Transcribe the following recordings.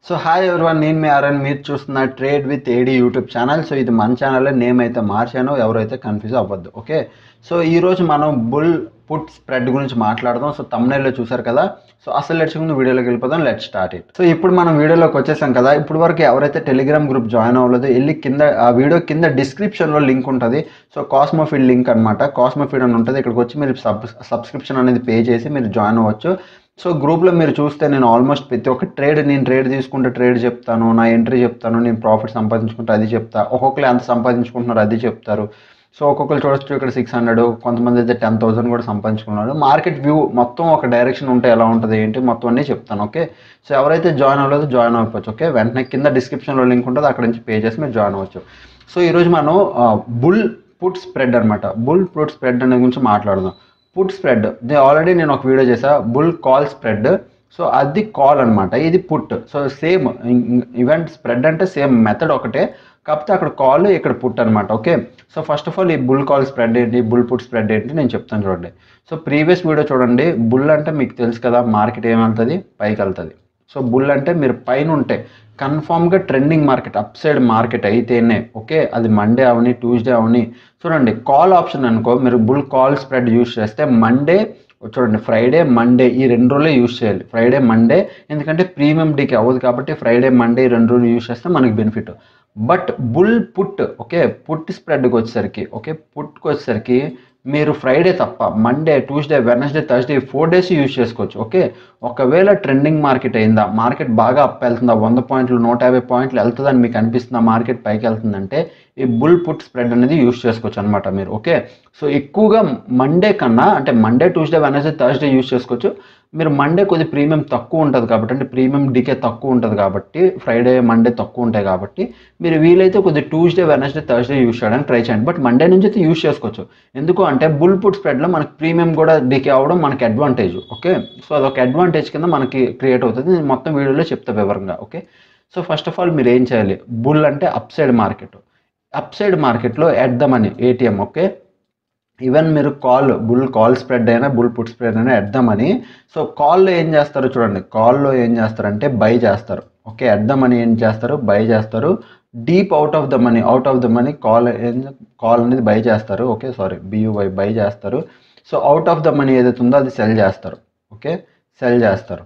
so hi everyone నేను మీ ఆర్ఎన్ మీరు చూస్తున్న trade with AD YouTube channel so ఇది మన ఛానల్ నేమ్ అయితే మార్చాను ఎవరైతే కన్ఫ్యూజ్ అవ్వద్దు ఓకే సో ఈరోజు మనం బుల్ పుట్ స్ప్రెడ్ గురించి మాట్లాడదాం సో తమ్నైల్లో చూసారు కదా సో అసలు లెట్స్ ముందు వీడియోలోకి వెళ్ళిపోదాం లెట్ స్టార్ట్ ఇట్ సో ఇప్పుడు మనం వీడియోలోకి వచ్చేసాం కదా ఇప్పుడు వరకు ఎవరైతే టెలిగ్రామ్ గ్రూప్ జాయిన్ అవ్వలేదో వెళ్ళి కింద ఆ వీడియో కింద డిస్క్రిప్షన్లో లింక్ ఉంటుంది సో కాస్మోఫీడ్ లింక్ అనమాట కాస్మోఫీడ్ అని ఉంటుంది ఇక్కడికి వచ్చి మీరు సబ్ సబ్స్క్రిప్షన్ అనేది పే చేసి మీరు జాయిన్ అవ్వచ్చు సో గ్రూప్లో మీరు చూస్తే నేను ఆల్మోస్ట్ ప్రతి ఒక్క ట్రేడ్ నేను ట్రేడ్ తీసుకుంటే ట్రేడ్ చెప్తాను నా ఎంట్రీ చెప్తాను నేను ప్రాఫిట్ సంపాదించుకుంటే అది చెప్తా ఒక్కొక్కరు ఎంత సంపాదించుకుంటున్నారు అది చెప్తారు సో ఒక్కొక్కరు చూడొచ్చు ఇక్కడ సిక్స్ హండ్రెడ్ కొంతమంది అయితే టెన్ థౌసండ్ కూడా సంపాదించుకున్నారు మార్కెట్ వ్యూ మొత్తం ఒక డైరెక్షన్ ఉంటే ఎలా ఉంటుంది ఏంటి మొత్తం అన్నీ చెప్తాను ఓకే సో ఎవరైతే జాయిన్ అవ్వలేదో జాయిన్ అవ్వచ్చు ఓకే వెంటనే కింద డిస్క్రిప్షన్లో లింక్ ఉంటుంది అక్కడ నుంచి పే చేసి మీరు జాయిన్ అవ్వచ్చు సో ఈరోజు మనం బుల్ పుట్ స్ప్రెడ్ అనమాట బుల్ పుట్ స్ప్రెడ్ అనే గురించి మాట్లాడదాం పుట్ స్ప్రెడ్ ఆల్రెడీ నేను ఒక వీడియో చేసా బుల్ కాల్ స్ప్రెడ్ సో అది కాల్ అనమాట ఇది put so same event spread అంటే సేమ్ మెథడ్ ఒకటే కాకపోతే అక్కడ కాల్ ఇక్కడ పుట్ అనమాట okay so first of all ఈ బుల్ కాల్ స్ప్రెడ్ ఏంటి బుల్ పుట్ స్ప్రెడ్ ఏంటి నేను చెప్తాను చూడండి సో ప్రీవియస్ వీడియో చూడండి బుల్ అంటే మీకు తెలుసు కదా మార్కెట్ ఏమెళ్తుంది పైకి వెళ్తుంది సో బుల్ అంటే మీరు పైన ఉంటే కన్ఫామ్గా trending market up side market అయితేనే ఓకే అది మండే అవని ట్యూస్డే అవని చూడండి కాల్ ఆప్షన్ అనుకో మీరు బుల్ కాల్ స్ప్రెడ్ యూస్ చేస్తే మండే చూడండి ఫ్రైడే మండే ఈ రెండు రోజులే యూస్ చేయాలి ఫ్రైడే మండే ఎందుకంటే ప్రీమియం డీకి అవ్వదు కాబట్టి ఫ్రైడే మండే ఈ రెండు రోజులు యూస్ చేస్తే మనకి benefit but bull put okay put స్ప్రెడ్కి వచ్చేసరికి ఓకే పుట్కి వచ్చేసరికి మీరు ఫ్రైడే తప్ప Monday Tuesday Wednesday Thursday four days use చేసుకోవచ్చు ఓకే ఒకవేళ ట్రెండింగ్ మార్కెట్ అయిందా మార్కెట్ బాగా అప్ వెళ్తుందా వంద పాయింట్లు నూట యాభై పాయింట్లు వెళ్తుందని మీకు అనిపిస్తుందా మార్కెట్ పైకి వెళ్తుందంటే ఈ బుల్ పుట్ స్ప్రెడ్ అనేది యూజ్ చేసుకోవచ్చు అనమాట మీరు ఓకే సో ఎక్కువగా మండే కన్నా అంటే Monday Tuesday Wednesday Thursday use చేసుకోవచ్చు మీరు మండే కొద్ది ప్రీమియం తక్కువ ఉంటుంది కాబట్టి అంటే ప్రీమియం డికే తక్కువ ఉంటుంది కాబట్టి ఫ్రైడే మండే తక్కువ ఉంటాయి కాబట్టి మీరు వీలైతే కొద్ది ట్యూస్డే వెనస్డే థర్స్డే యూస్ చేయడానికి ట్రై చేయండి బట్ మండే నుంచి అయితే యూస్ చేసుకోవచ్చు ఎందుకు అంటే బుల్ పుట్ స్ప్రెడ్లో మనకి ప్రీమియం కూడా డికే అవ్వడం మనకి అడ్వాంటేజ్ ఓకే సో అదొక అడ్వాంటేజ్ కింద మనకి క్రియేట్ అవుతుంది నేను మొత్తం వీడియోలో చెప్తా వివరంగా okay so first of all మీరు ఏం చేయాలి బుల్ అంటే up side market up side మార్కెట్లో at the money ATM okay even మీరు కాల్ బుల్ కాల్ స్ప్రెడ్ అయినా బుల్ పుట్ స్ప్రెడ్ అయినా ఎద్దామని సో కాల్లో ఏం చేస్తారు చూడండి కాల్లో ఏం చేస్తారంటే బై చేస్తారు ఓకే ఎద్దామని ఏం చేస్తారు బై చేస్తారు deep out of the money out of the money call call అనేది బై చేస్తారు ఓకే సారీ బియూవై బై చేస్తారు so out of the money ఏదైతే ఉందో అది సెల్ చేస్తారు ఓకే సెల్ చేస్తారు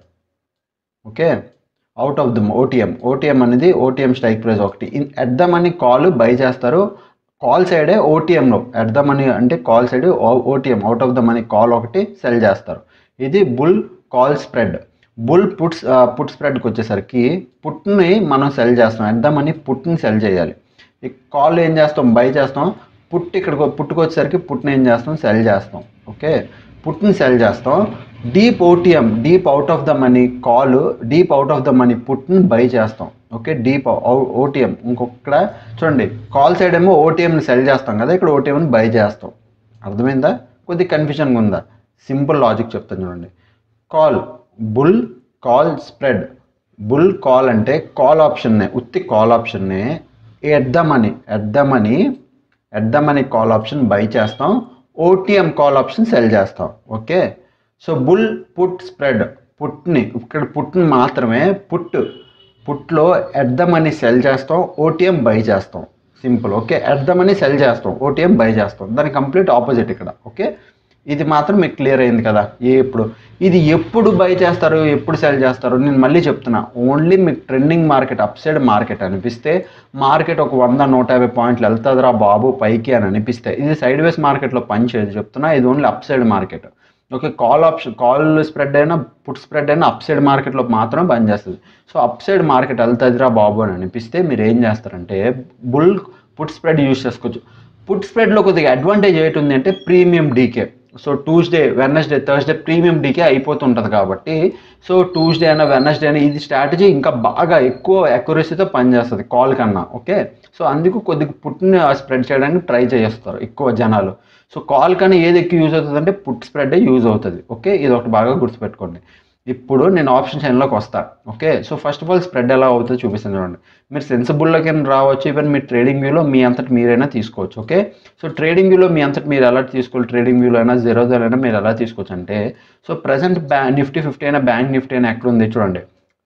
okay out of the OTM OTM అనేది ఓటీఎం స్ట్రైక్ ప్రైస్ ఒకటి at the money call buy చేస్తారు కాల్ సైడే ఓటీఎంలో ఎట్ ద మనీ అంటే call side OTM out of the money call ఒకటి సెల్ చేస్తారు ఇది bull call spread bull puts put స్ప్రెడ్కి వచ్చేసరికి పుట్ని మనం సెల్ చేస్తాం ఎట్ ద మనీ పుట్ని సెల్ చేయాలి ఈ కాల్ ఏం చేస్తాం బై చేస్తాం పుట్ ఇక్కడికి పుట్టుకు వచ్చేసరికి పుట్ని ఏం చేస్తాం సెల్ చేస్తాం ఓకే పుట్ని సెల్ చేస్తాం deep OTM deep out of the money call deep out of the money పుట్ని బై చేస్తాం ఓకే డీప్ ఓటీఎం ఇంకొక్కడ చూడండి కాల్ సైడ్ ఏమో ఓటీఎంని సెల్ చేస్తాం కదా ఇక్కడ ఓటీఎంని బై చేస్తాం అర్థమైందా కొద్ది కన్ఫ్యూజన్గా ఉందా సింపుల్ లాజిక్ చెప్తాను చూడండి call bull call spread bull call అంటే కాల్ ఆప్షన్నే ఉత్తి కాల్ ఆప్షన్నే at the money at the money at the money call option buy చేస్తాం ఓటీఎం కాల్ ఆప్షన్ సెల్ చేస్తాం okay so bull put spread పుట్ని ఇక్కడ పుట్ని మాత్రమే పుట్ పుట్లో ఎట్ ద మనీ సెల్ చేస్తాం ఓటీఎం బై చేస్తాం simple okay at the money sell చేస్తాం ఓటీఎం బై చేస్తాం దాని కంప్లీట్ ఆపోజిట్ ఇక్కడ ఓకే ఇది మాత్రం మీకు క్లియర్ అయింది కదా ఏ ఎప్పుడు ఇది ఎప్పుడు బై చేస్తారు ఎప్పుడు సెల్ చేస్తారు నేను మళ్ళీ చెప్తున్నా ఓన్లీ మీకు trending market up side market అనిపిస్తే మార్కెట్ ఒక వంద నూట యాభై పాయింట్లు వెళ్తుందిరా బాబు పైకి అని అనిపిస్తే ఇది సైడ్ వేస్ మార్కెట్లో పనిచేయదు చెప్తున్నా ఇది only up side market okay call option call spread అయినా పుట్ స్ప్రెడ్ అయినా అప్ సైడ్ మార్కెట్లో మాత్రమే పనిచేస్తుంది సో అప్ సైడ్ మార్కెట్ వెళ్తుందిరా బాబు అని అనిపిస్తే మీరు ఏం చేస్తారంటే బుల్ పుట్ స్ప్రెడ్ యూస్ చేసుకోవచ్చు పుట్ స్ప్రెడ్లో కొద్దిగా అడ్వాంటేజ్ ఏంటి ఉంది అంటే premium decay so Tuesday Wednesday Thursday premium decay అయిపోతుంటుంది కాబట్టి సో ట్యూస్డే అయినా వెనస్డే అయినా ఇది స్ట్రాటజీ ఇంకా బాగా ఎక్కువ అక్యురసీతో పనిచేస్తుంది కాల్ కన్నా ఓకే సో అందుకు కొద్దిగా పుట్ని స్ప్రెడ్ చేయడానికి ట్రై చేస్తారు ఎక్కువ జనాలు సో కాల్ కన్నా ఏది ఎక్కువ యూజ్ అవుతుంది అంటే పుట్ స్ప్రెడ్ యూజ్ అవుతుంది ఓకే ఇది ఒకటి బాగా గుర్తుపెట్టుకోండి ఇప్పుడు నేను ఆప్షన్ చైన్లోకి వస్తాను okay so first of all spread ఎలా అవుతుందో చూపిస్తాను చూడండి మీరు సెన్సిబుల్లోకి రావచ్చు ఈవెన్ మీ ట్రేడింగ్ వ్యూలో మీ అంతటి మీరైనా తీసుకోవచ్చు ఓకే సో ట్రేడింగ్ వ్యూలో మీ అంతటి మీరు ఎలా తీసుకోవాలి ట్రేడింగ్ వ్యూలో అయినా జీరోలో అయినా మీరు ఎలా తీసుకోవచ్చు అంటే సో ప్రజెంట్ బ్యా నిఫ్టీ ఫిఫ్టీ అయినా బ్యాంక్ నిఫ్టీ అయినా ఎక్కడ ఉంది చూడండి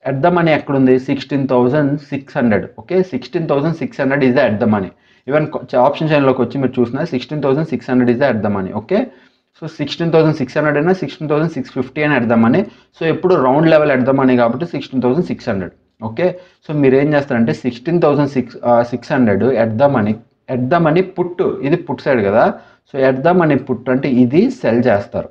ఎట్ ద మనీ ఎక్కడుంది sixteen thousand six hundred okay sixteen thousand six hundred is the at the money even option చైన్లోకి వచ్చి మీరు చూసిన sixteen thousand six hundred is the at the money okay so sixteen thousand six hundred అయినా sixteen thousand six fifty అని ఎడదామని so ఎప్పుడు round level ఎడదామని కాబట్టి sixteen thousand six hundred okay so మీరు ఏం చేస్తారంటే sixteen thousand six six hundred ఎడ్దామని ఎడ్దామని పుట్టు ఇది పుట్ సైడ్ కదా సో ఎడ్దామని పుట్టు అంటే ఇది సెల్ చేస్తారు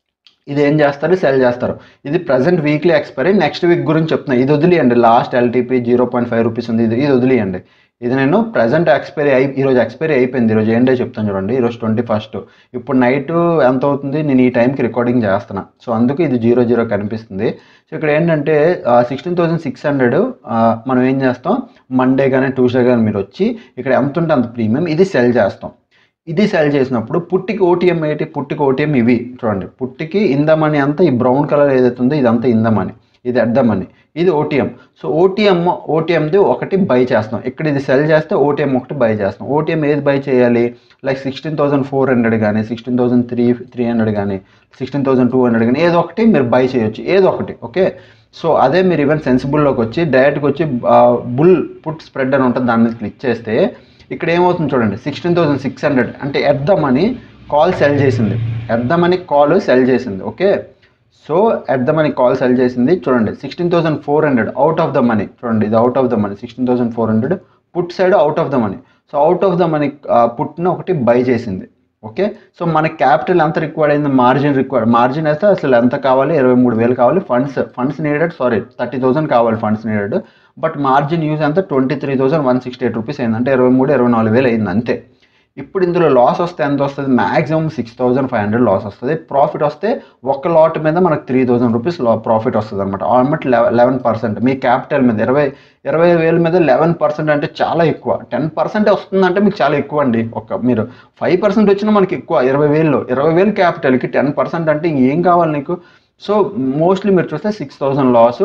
ఇది ఏం చేస్తారు సెల్ చేస్తారు ఇది present weekly expiry next week గురించి చెప్తున్నా ఇది వదిలేయండి last LTP zero point five rupees ఉంది ఇది ఇది వదిలేయండి ఇది నేను ప్రజెంట్ ఎక్స్పైరీ అయి ఈరోజు ఎక్స్పైరీ అయిపోయింది ఈరోజు ఏం డే చెప్తాను చూడండి ఈరోజు ట్వంటీ ఫస్ట్ ఇప్పుడు నైట్ ఎంత అవుతుంది నేను ఈ టైంకి రికార్డింగ్ చేస్తున్నా సో అందుకు ఇది జీరో జీరో కనిపిస్తుంది సో ఇక్కడ ఏంటంటే సిక్స్టీన్ థౌసండ్ సిక్స్ హండ్రెడ్ మనం ఏం చేస్తాం మండే కానీ ట్యూస్డే కానీ మీరు వచ్చి ఇక్కడ ఎంత ఉంటే అంత ప్రీమియం ఇది సెల్ చేస్తాం ఇది సెల్ చేసినప్పుడు పుట్టికి ఓటీఎం ఏంటి పుట్టికి ఓటీఎం ఇవి చూడండి పుట్టికి ఇందమని అంతా ఈ బ్రౌన్ కలర్ ఏదైతే ఉందో ఇదంతా ఇందమని ఇది అడ్డమని ఇది ఓటీఎం సో ఓటీఎం ఓటీఎంది ఒకటి బై చేస్తాం ఇక్కడ ఇది సెల్ చేస్తే ఓటీఎం ఒకటి బై చేస్తాం ఓటీఎం ఏది బై చేయాలి like sixteen thousand four hundred కానీ sixteen thousand three three hundred కానీ సిక్స్టీన్ థౌసండ్ టూ హండ్రెడ్ కానీ ఏదో ఒకటి మీరు బై చేయొచ్చు ఏదో ఒకటి ఓకే సో అదే మీరు ఈవెన్ సెన్సిబుల్లోకి వచ్చి డైరెక్ట్గా వచ్చి బుల్ పుట్ స్ప్రెడ్ అని ఉంటుంది దాని మీద క్లిక్ చేస్తే ఇక్కడ ఏమవుతుంది చూడండి సిక్స్టీన్ థౌసండ్ సిక్స్ హండ్రెడ్ అంటే ఎద్దామని కాల్ సెల్ చేసింది ఎద్దామని కాల్ సెల్ చేసింది okay so at the money call sell చేసింది చూడండి sixteen thousand four hundred out of the money చూడండి ఇది out of the money sixteen thousand four hundred put side out of the money so out of the money పుట్ను ఒకటి buy చేసింది okay so మన capital ఎంత required అయింది margin required margin అయితే అసలు ఎంత కావాలి ఇరవై మూడు వేలు కావాలి funds funds needed sorry thirty thousand కావాలి funds needed but margin use అంతా twenty three thousand one sixty eight rupees అయింది అంటే ఇరవై మూడు ఇరవై నాలుగు వేలు అయింది అంతే ఇప్పుడు ఇందులో లాస్ వస్తే ఎంత వస్తుంది maximum six thousand five hundred loss వస్తుంది ప్రాఫిట్ వస్తే ఒక లాట్ మీద మనకు త్రీ థౌసండ్ రూపీస్ ప్రాఫిట్ వస్తుంది అనమాట ఆల్మోస్ట్ లెవెన్ పర్సెంట్ మీ క్యాపిటల్ మీద ఇరవై ఇరవై వేల మీద లెవెన్ పర్సెంట్ అంటే చాలా ఎక్కువ టెన్ పర్సెంట్ వస్తుందంటే మీకు చాలా ఎక్కువ అండి ఒక మీరు ఫైవ్ పర్సెంట్ వచ్చినా మనకి ఎక్కువ ఇరవై వేలు ఇరవై వేలు క్యాపిటల్కి టెన్ పర్సెంట్ అంటే ఏం కావాలి నీకు సో మోస్ట్లీ మీరు చూస్తే six thousand loss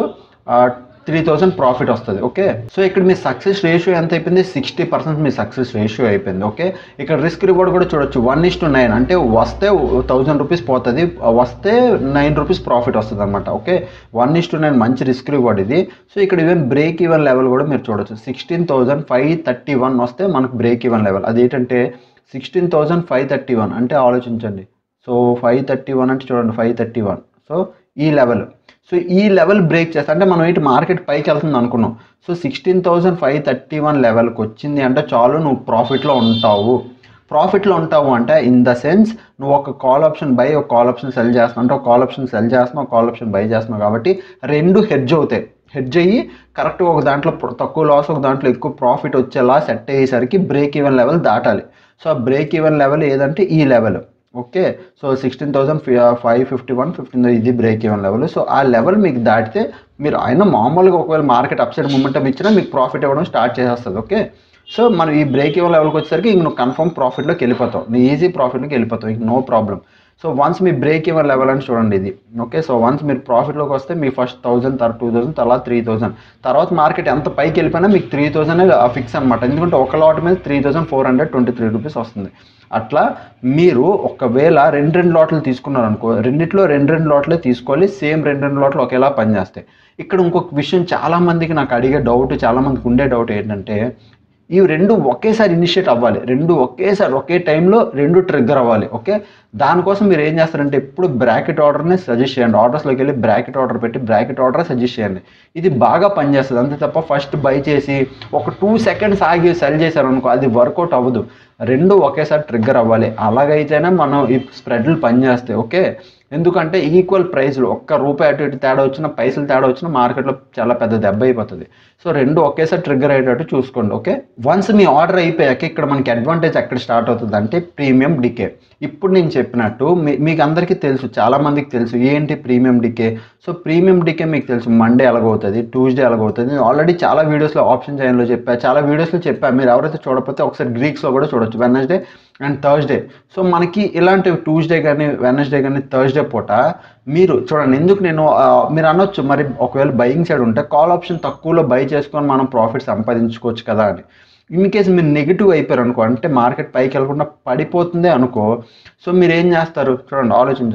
three thousand profit వస్తుంది ఓకే సో ఇక్కడ మీ సక్సెస్ రేషియో ఎంత అయిపోయింది సిక్స్టీ పర్సెంట్ మీ సక్సెస్ రేషియో అయిపోయింది ఓకే ఇక్కడ రిస్క్ రివార్డ్ కూడా చూడొచ్చు వన్ ఇస్ టు నైన్ అంటే వస్తే థౌసండ్ రూపీస్ పోతుంది వస్తే నైన్ రూపీస్ ప్రాఫిట్ వస్తుంది అనమాట okay one is to nine మంచి రిస్క్ రివార్డ్ ఇది సో ఇక్కడ ఈవెన్ బ్రేక్ ఈవెన్ లెవెల్ కూడా మీరు చూడొచ్చు sixteen thousand five thirty one వస్తే మనకు బ్రేక్ ఈవెన్ లెవెల్ అదేంటంటే sixteen thousand five thirty one అంటే ఆలోచించండి సో ఫైవ్ థర్టీ వన్ అంటే చూడండి ఫైవ్ థర్టీ వన్ సో ఈ లెవెల్ సో ఈ లెవెల్ బ్రేక్ చేస్తే అంటే మనం ఏంటి మార్కెట్ పైకి వెళ్తుంది అనుకున్నాం so sixteen thousand five thirty one లెవెల్కి వచ్చింది అంటే చాలు నువ్వు ప్రాఫిట్లో ఉంటావు ప్రాఫిట్లో ఉంటావు అంటే ఇన్ ద సెన్స్ నువ్వు ఒక కాల్ ఆప్షన్ బై ఒక కాల్ ఆప్షన్ సెల్ చేస్తున్నావు అంటే ఒక కాల్ ఆప్షన్ సెల్ చేస్తున్నావు ఒక కాల్ ఆప్షన్ బై చేస్తున్నావు కాబట్టి రెండు హెడ్జ్ అవుతాయి హెడ్జ్ అయ్యి కరెక్ట్గా ఒక దాంట్లో ప్ర- తక్కువ లాస్ ఒక దాంట్లో ఎక్కువ ప్రాఫిట్ వచ్చేలా సెట్ అయ్యేసరికి బ్రేక్ ఈవెన్ లెవెల్ దాటాలి సో ఆ బ్రేక్ ఈవెన్ లెవెల్ ఏదంటే ఈ level okay so sixteen thousand five fifty one fifteen ఇది బ్రేక్ ఈవెన్ లెవెల్ సో ఆ లెవెల్ మీకు దాటితే మీరు అయినా మామూలుగా ఒకవేళ మార్కెట్ అప్సైడ్ మూమెంటం ఇచ్చినా మీకు ప్రాఫిట్ ఇవ్వడం స్టార్ట్ చేసేస్తుంది ఓకే సో మనం ఈ బ్రేక్ ఈవెన్ లెవెల్కి వచ్చేసరికి ఇంక నువ్వు కన్ఫర్మ్ ప్రాఫిట్లోకి వెళ్ళిపోతావు నీ ఈజీ ప్రాఫిట్లోకి వెళ్ళిపోతావు ఇంక నో ప్రాబ్లం సో వన్స్ మీ బ్రేక్ ఈవెన్ లెవెల్ అని చూడండి ఇది ఓకే సో వన్స్ మీరు ప్రాఫిట్లోకి వస్తే మీ ఫస్ట్ థౌసండ్ తర్వాత టూ థౌసండ్ తర్వాత త్రీ థౌసండ్ తర్వాత మార్కెట్ ఎంత పైకి వెళ్ళిపోయినా మీకు త్రీ థౌసండ్ ఫిక్స్ అనమాట ఎందుకంటే ఒక లాట్ మీద three thousand four hundred twenty three rupees వస్తుంది అట్లా మీరు ఒకవేళ రెండు రెండు లాట్లు తీసుకున్నారు అనుకో రెండిట్లో రెండు రెండు లాట్లే తీసుకోవాలి సేమ్ రెండు రెండు లాట్లు ఒకేలా పనిచేస్తాయి ఇక్కడ ఇంకొక విషయం చాలా మందికి నాకు అడిగే డౌట్ చాలా మందికి ఉండే డౌట్ ఏంటంటే ఈ రెండు ఒకేసారి ఇనిషియేట్ అవ్వాలి రెండు ఒకేసారి ఒకే టైంలో రెండు ట్రిగ్గర్ అవ్వాలి ఓకే దానికోసం మీరు ఏం చేస్తారంటే ఎప్పుడు బ్రాకెట్ ఆర్డర్ని సజెస్ట్ చేయండి ఆర్డర్స్లోకి వెళ్ళి బ్రాకెట్ ఆర్డర్ పెట్టి బ్రాకెట్ ఆర్డర్ సజెస్ట్ చేయండి ఇది బాగా పనిచేస్తుంది అంతే తప్ప ఫస్ట్ బై చేసి ఒక టూ సెకండ్స్ ఆగి సెల్ చేశారు అనుకో అది వర్కౌట్ అవ్వదు రెండు ఒకేసారి ట్రిగ్గర్ అవ్వాలి అలాగైతేనే మనం ఈ స్ప్రెడ్లు పనిచేస్తాయి ఓకే ఎందుకంటే ఈక్వల్ ప్రైస్లు ఒక్క రూపాయి అటు ఇటు తేడా వచ్చినా పైసలు తేడా వచ్చినా మార్కెట్లో చాలా పెద్ద దెబ్బ అయిపోతుంది సో రెండు ఒకేసారి ట్రిగ్గర్ అయ్యేటట్టు చూసుకోండి ఓకే వన్స్ మీ ఆర్డర్ అయిపోయాక ఇక్కడ మనకి అడ్వాంటేజ్ ఎక్కడ స్టార్ట్ అవుతుంది అంటే ప్రీమియం డికే ఇప్పుడు నేను చెప్పినట్టు మీ- మీకు అందరికీ తెలుసు చాలా మందికి తెలుసు ఏంటి premium decay so premium decay మీకు తెలుసు మండే ఎలాగవుతుంది ట్యూస్డే ఎలాగవుతుంది నేను ఆల్రెడీ చాలా వీడియోస్లో ఆప్షన్ చైన్లో చెప్పా చాలా వీడియోస్లో చెప్పా మీరు ఎవరైతే చూడకపోతే ఒకసారి గ్రీక్స్లో కూడా చూడొచ్చు వెనస్డే అండ్ థర్స్డే సో మనకి ఇలాంటి ట్యూస్డే కానీ వెనస్డే కానీ థర్స్డే పూట మీరు చూడండి ఎందుకు నేను ఆ, మీరు అనొచ్చు మరి ఒకవేళ బయింగ్ సైడ్ ఉంటే కాల్ ఆప్షన్ తక్కువలో బై చేసుకొని మనం ప్రాఫిట్ సంపాదించుకోవచ్చు కదా అని ఇన్ కేస్ మీరు నెగిటివ్ అయిపోయారు అనుకో అంటే మార్కెట్ పైకి వెళ్ళకుండా పడిపోతుంది అనుకో సో మీరు ఏం చేస్తారు చూడండి ఆలోచించండి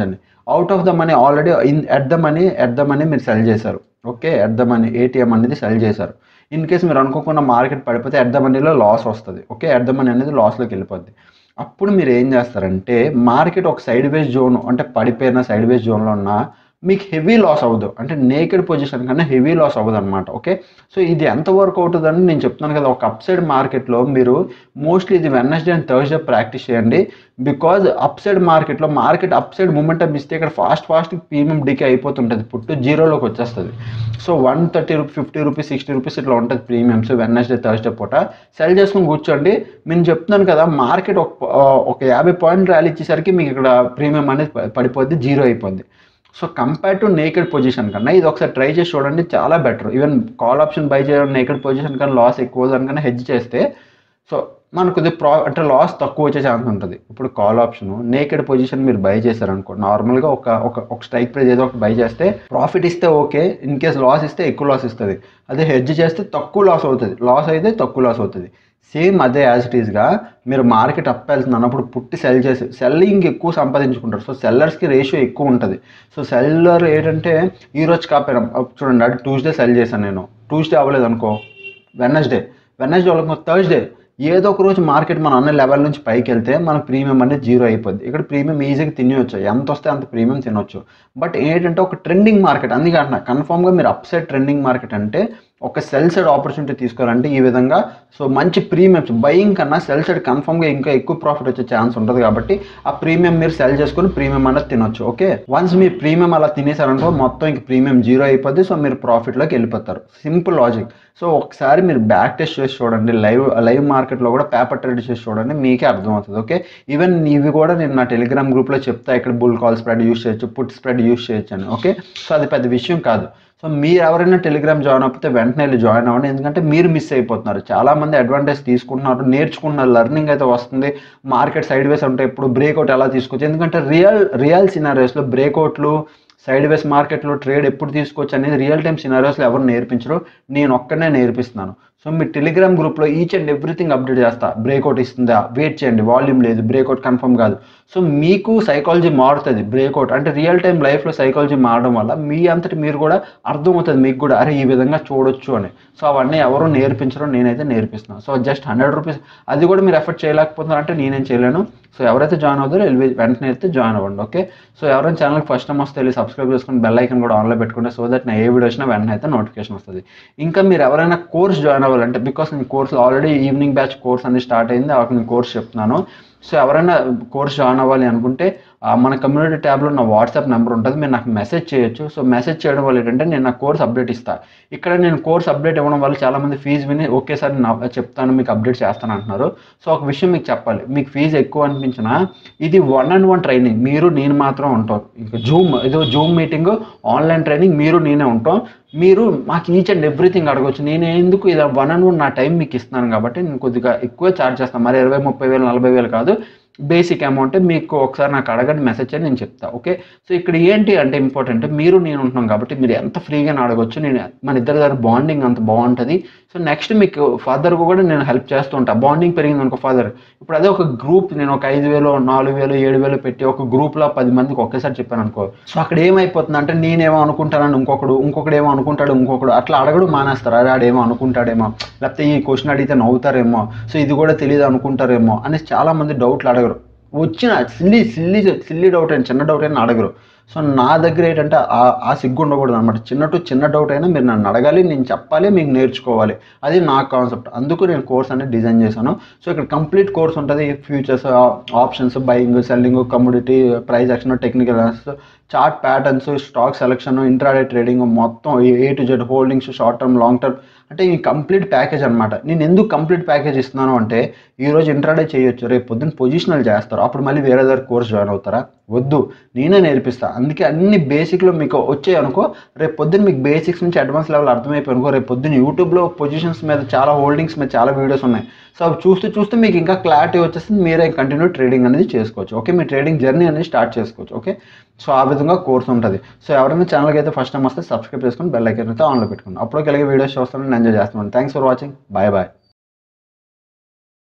out of the money already in at the money at the money మీరు సెల్ చేశారు okay at the money ATM అనేది సెల్ చేశారు ఇన్ కేస్ మీరు అనుకోకుండా మార్కెట్ పడిపోతే ఎట్ ద మనీలో లాస్ వస్తుంది ఓకే ఎట్ ద మనీ అనేది లాస్లోకి వెళ్ళిపోద్ది అప్పుడు మీరు ఏం చేస్తారంటే మార్కెట్ ఒక సైడ్ వేస్ జోన్ అంటే పడిపోయిన సైడ్ వేస్ జోన్లో ఉన్న మీకు హెవీ లాస్ అవ్వదు అంటే నేకెడ్ పొజిషన్ కన్నా హెవీ లాస్ అవ్వదు అనమాట ఓకే సో ఇది ఎంత వర్క్ అవుతుందని నేను చెప్తున్నాను కదా ఒక అప్ సైడ్ మార్కెట్లో మీరు మోస్ట్లీ ఇది వెన్నస్డే అండ్ థర్స్డే ప్రాక్టీస్ చేయండి బికాజ్ అప్ సైడ్ మార్కెట్లో మార్కెట్ అప్ సైడ్ మూమెంటం ఇస్తే ఇక్కడ ఫాస్ట్ ఫాస్ట్ ప్రీమియం డికే అయిపోతుంటుంది పుట్టు జీరోలోకి వచ్చేస్తుంది so one thirty rupee fifty rupees sixty rupees ఇట్లా ఉంటుంది ప్రీమియమ్స్ వెన్నస్డే థర్స్డే పూట సెల్ చేసుకొని కూర్చోండి నేను చెప్తున్నాను కదా మార్కెట్ ఒక ఒక యాభై పాయింట్ ర్యాలీ ఇచ్చేసరికి మీకు ఇక్కడ ప్రీమియం అనేది ప- పడిపోద్ది జీరో అయిపోద్ది so compare to naked position కన్నా ఇది ఒకసారి ట్రై చేసి చూడండి చాలా better even call option buy చేయడం నేకెడ్ పొజిషన్ కన్నా లాస్ ఎక్కువ దానికన్నా హెడ్జ్ చేస్తే సో మనకు కొద్దిగా ప్రా అంటే లాస్ తక్కువ వచ్చే ఛాన్స్ ఉంటుంది ఇప్పుడు కాల్ ఆప్షన్ నేకెడ్ పొజిషన్ మీరు బై చేశారనుకో నార్మల్గా ఒక ఒక ఒక స్ట్రైక్ ప్రైస్ ఏదో ఒకటి బై చేస్తే ప్రాఫిట్ ఇస్తే ఓకే ఇన్ కేస్ లాస్ ఇస్తే ఎక్కువ లాస్ ఇస్తుంది అదే హెడ్జ్ చేస్తే తక్కువ లాస్ అవుతుంది లాస్ అయితే తక్కువ లాస్ అవుతుంది సేమ్ అదే యాజ్ ఇట్ ఈస్గా మీరు మార్కెట్ అప్ వెళ్తుంది అన్నప్పుడు పుట్టి సెల్ చేసి సెల్లింగ్ ఎక్కువ సంపాదించుకుంటారు సో సెల్లర్స్కి రేషియో ఎక్కువ ఉంటుంది సో సెల్లర్ ఏంటంటే ఈ రోజు కాపాడు చూడండి అది ట్యూస్డే సెల్ చేశాను నేను ట్యూస్డే అవ్వలేదు అనుకో వెనస్డే వెనస్డే వాళ్ళకి థర్స్డే ఏదో ఒక రోజు మార్కెట్ మన అన్న లెవెల్ నుంచి పైకి వెళ్తే మన ప్రీమియం అనేది జీరో అయిపోద్ది ఇక్కడ ప్రీమియం ఈజీగా తినవచ్చు ఎంత వస్తే అంత ప్రీమియం తినొచ్చు బట్ ఏంటంటే ఒక ట్రెండింగ్ మార్కెట్ అందుకే అంటున్నా కన్ఫామ్గా మీరు అప్ సైడ్ ట్రెండింగ్ మార్కెట్ అంటే ఒక సెల్ సైడ్ ఆపర్చునిటీ తీసుకోవాలంటే ఈ విధంగా సో మంచి ప్రీమియమ్స్ బయింగ్ కన్నా సెల్ సైడ్ కన్ఫామ్గా ఇంకా ఎక్కువ ప్రాఫిట్ వచ్చే ఛాన్స్ ఉంటుంది కాబట్టి ఆ ప్రీమియం మీరు సెల్ చేసుకుని ప్రీమియం అనేది తినొచ్చు ఓకే వన్స్ మీ ప్రీమియం అలా తినేసారనుకో మొత్తం ఇంక ప్రీమియం జీరో అయిపోద్ది సో మీరు ప్రాఫిట్లోకి వెళ్ళిపోతారు సింపుల్ లాజిక్ సో ఒకసారి మీరు బ్యాక్ టెస్ట్ చేసి చూడండి లైవ్ లైవ్ మార్కెట్లో కూడా పేపర్ ట్రేడ్ చేసి చూడండి మీకే అర్థమవుతుంది ఓకే ఈవెన్ ఇవి కూడా నేను నా టెలిగ్రామ్ గ్రూప్లో చెప్తా ఇక్కడ బుల్ కాల్ స్ప్రెడ్ యూస్ చేయొచ్చు పుట్ స్ప్రెడ్ యూస్ చేయొచ్చు అని ఓకే సో అది పెద్ద విషయం కాదు సో మీరు ఎవరైనా టెలిగ్రామ్ జాయిన్ అయిపోతే వెంటనే వెళ్ళి జాయిన్ అవ్వండి ఎందుకంటే మీరు మిస్ అయిపోతున్నారు చాలామంది అడ్వాంటేజ్ తీసుకుంటున్నారు నేర్చుకుంటున్నారు లెర్నింగ్ అయితే వస్తుంది మార్కెట్ సైడ్ వేస్ ఉంటే ఇప్పుడు బ్రేక్అవుట్ ఎలా తీసుకోవచ్చు ఎందుకంటే రియల్ రియల్ సినారియోస్లో బ్రేక్అవుట్లు సైడ్ వేస్ మార్కెట్లో ట్రేడ్ ఎప్పుడు తీసుకోవచ్చు అనేది రియల్ టైమ్ సినారియోస్లో ఎవరు నేర్పించరు నేను ఒక్కనే నేర్పిస్తున్నాను సో మీ టెలిగ్రామ్ గ్రూప్లో ఈచ్ అండ్ ఎవ్రీథింగ్ అప్డేట్ చేస్తా బ్రేక్అవుట్ ఇస్తుందా వెయిట్ చేయండి వాల్యూమ్ లేదు బ్రేక్అవుట్ కన్ఫర్మ్ కాదు సో మీకు సైకాలజీ మారుతుంది బ్రేక్అవుట్ అంటే రియల్ టైం లైఫ్లో సైకాలజీ మారడం వల్ల మీ అంతటి మీరు కూడా అర్థమవుతుంది మీకు కూడా అరే ఈ విధంగా చూడొచ్చు అని సో అవన్నీ ఎవరు నేర్పించరు నేనైతే నేర్పిస్తున్నాను సో జస్ట్ హండ్రెడ్ రూపీస్ అది కూడా మీరు ఎఫర్ట్ చేయలేకపోతున్నారు అంటే నేనేం చేయలేను సో ఎవరైతే జాయిన్ అవుతారో వెళ్ళి వెంటనే అయితే జాయిన్ అవ్వండి ఓకే సో ఎవరైనా ఛానల్కి ఫస్ట్ టైం వస్తే వెళ్ళి సబ్స్క్రైబ్ చేసుకుని బెల్ ఐకన్ కూడా ఆన్లో పెట్టుకుంటే సో దట్ నా ఏ వీడియో వచ్చినా వెంటనే అయితే నోటిఫికేషన్ వస్తుంది ఇంకా మీరు ఎవరైనా కోర్స్ జాయిన్ అవ్వాలంటే బికాస్ నేను course already evening batch course అనేది స్టార్ట్ అయింది అక్కడ నేను కోర్స్ చెప్తున్నాను సో ఎవరైనా కోర్స్ జాయిన్ అవ్వాలి అనుకుంటే ఆ, మన కమ్యూనిటీ ట్యాబ్లో నా వాట్సాప్ నెంబర్ ఉంటుంది మీరు నాకు మెసేజ్ చేయొచ్చు సో మెసేజ్ చేయడం వల్ల ఏంటంటే నేను నా కోర్స్ అప్డేట్ ఇస్తాను ఇక్కడ నేను కోర్స్ అప్డేట్ ఇవ్వడం వల్ల చాలామంది ఫీజు విని ఒకేసారి నా చెప్తాను మీకు అప్డేట్ చేస్తాను అంటున్నారు సో ఒక విషయం మీకు చెప్పాలి మీకు ఫీజు ఎక్కువ అనిపించినా ఇది వన్ అండ్ వన్ ట్రైనింగ్ మీరు నేను మాత్రం ఉంటాం ఇంకా జూమ్ ఇది జూమ్ మీటింగ్ ఆన్లైన్ ట్రైనింగ్ మీరు నేనే ఉంటాం మీరు మాకు ఈచ్ అండ్ ఎవ్రీథింగ్ అడగొచ్చు నేను ఎందుకు ఇలా వన్ అండ్ వన్ నా టైం మీకు ఇస్తున్నాను కాబట్టి నేను కొద్దిగా ఎక్కువ ఛార్జ్ చేస్తాను మరి ఇరవై ముప్పై వేలు నలభై వేలు కాదు బేసిక్ అమౌంట్ మీకు ఒకసారి నాకు అడగండి మెసేజ్ అని నేను చెప్తా ఓకే సో ఇక్కడ ఏంటి అంటే ఇంపార్టెంట్ మీరు నేను ఉంటున్నాం కాబట్టి మీరు ఎంత ఫ్రీగా అడగొచ్చు నేను మన ఇద్దరి దగ్గర బాండింగ్ అంత బాగుంటుంది సో నెక్స్ట్ మీకు ఫాదర్ కూడా నేను హెల్ప్ చేస్తూ ఉంటాను బాండింగ్ పెరిగింది అనుకో ఫాదర్ ఇప్పుడు అదే ఒక గ్రూప్ నేను ఒక ఐదు వేలు నాలుగు వేలు ఏడు వేలు పెట్టి ఒక గ్రూప్లో పది మందికి ఒకేసారి చెప్పాను అనుకో సో అక్కడ ఏమైపోతుంది అంటే నేనేమో అనుకుంటానని ఇంకొకడు ఇంకొకడు ఏమో అనుకుంటాడు ఇంకొకడు అట్లా అడగడు మానేస్తారు అరే ఆడేమో అనుకుంటాడేమో లేకపోతే ఈ క్వశ్చన్ అడిగితే నవ్వుతారేమో సో ఇది కూడా తెలియదు అనుకుంటారేమో అనేసి చాలా మంది డౌట్లు అడగరు వచ్చిన సిల్లి సిల్లి సిల్లి డౌట్ అయినా చిన్న డౌట్ అయినా అడగరు సో నా దగ్గర ఏంటంటే ఆ- ఆ సిగ్గు ఉండకూడదు అనమాట చిన్న టు చిన్న డౌట్ అయినా మీరు నన్ను అడగాలి నేను చెప్పాలి మీకు నేర్చుకోవాలి అది నా కాన్సెప్ట్ అందుకు నేను కోర్స్ అనేది డిజైన్ చేశాను సో ఇక్కడ కంప్లీట్ కోర్స్ ఉంటుంది futures options buying selling commodity price action technical chart patterns stock selection intraday trading మొత్తం A to Z holdings short term long term అంటే ఈ కంప్లీట్ ప్యాకేజ్ అనమాట నేను ఎందుకు కంప్లీట్ ప్యాకేజ్ ఇస్తున్నాను అంటే ఈ రోజు ఇంట్రాడే చేయొచ్చు రేపు పొద్దున్న పొజిషనల్ చేస్తారు అప్పుడు మళ్ళీ వేరే దగ్గర కోర్స్ జాయిన్ అవుతారా వద్దు నేనే నేర్పిస్తా అందుకే అన్ని బేసిక్లో మీకు వచ్చాయి అనుకో రేపు పొద్దున్న మీకు బేసిక్స్ నుంచి అడ్వాన్స్ లెవెల్ అర్థమైపోయి అనుకో రేపు పొద్దున్న యూట్యూబ్లో పొజిషన్స్ మీద చాలా హోల్డింగ్స్ మీద చాలా వీడియోస్ ఉన్నాయి సో అవి చూస్తూ చూస్తూ మీకు ఇంకా క్లారిటీ వచ్చేస్తుంది మీరే కంటిన్యూ ట్రేడింగ్ అనేది చేసుకోవచ్చు ఓకే మీ ట్రేడింగ్ జర్నీ అనేది స్టార్ట్ చేసుకోవచ్చు ఓకే సో ఆ విధంగా కోర్స్ ఉంటుంది సో ఎవరైనా ఛానల్కి అయితే ఫస్ట్ టైం వస్తే సబ్స్క్రైబ్ చేసుకుని బెల్ ఐకన్ అయితే ఆన్లో పెట్టుకోండి అప్పుడు కలిగే వీడియోస్ చూస్తాను నేను ఎంజాయ్ చేస్తున్నాను thanks for watching bye bye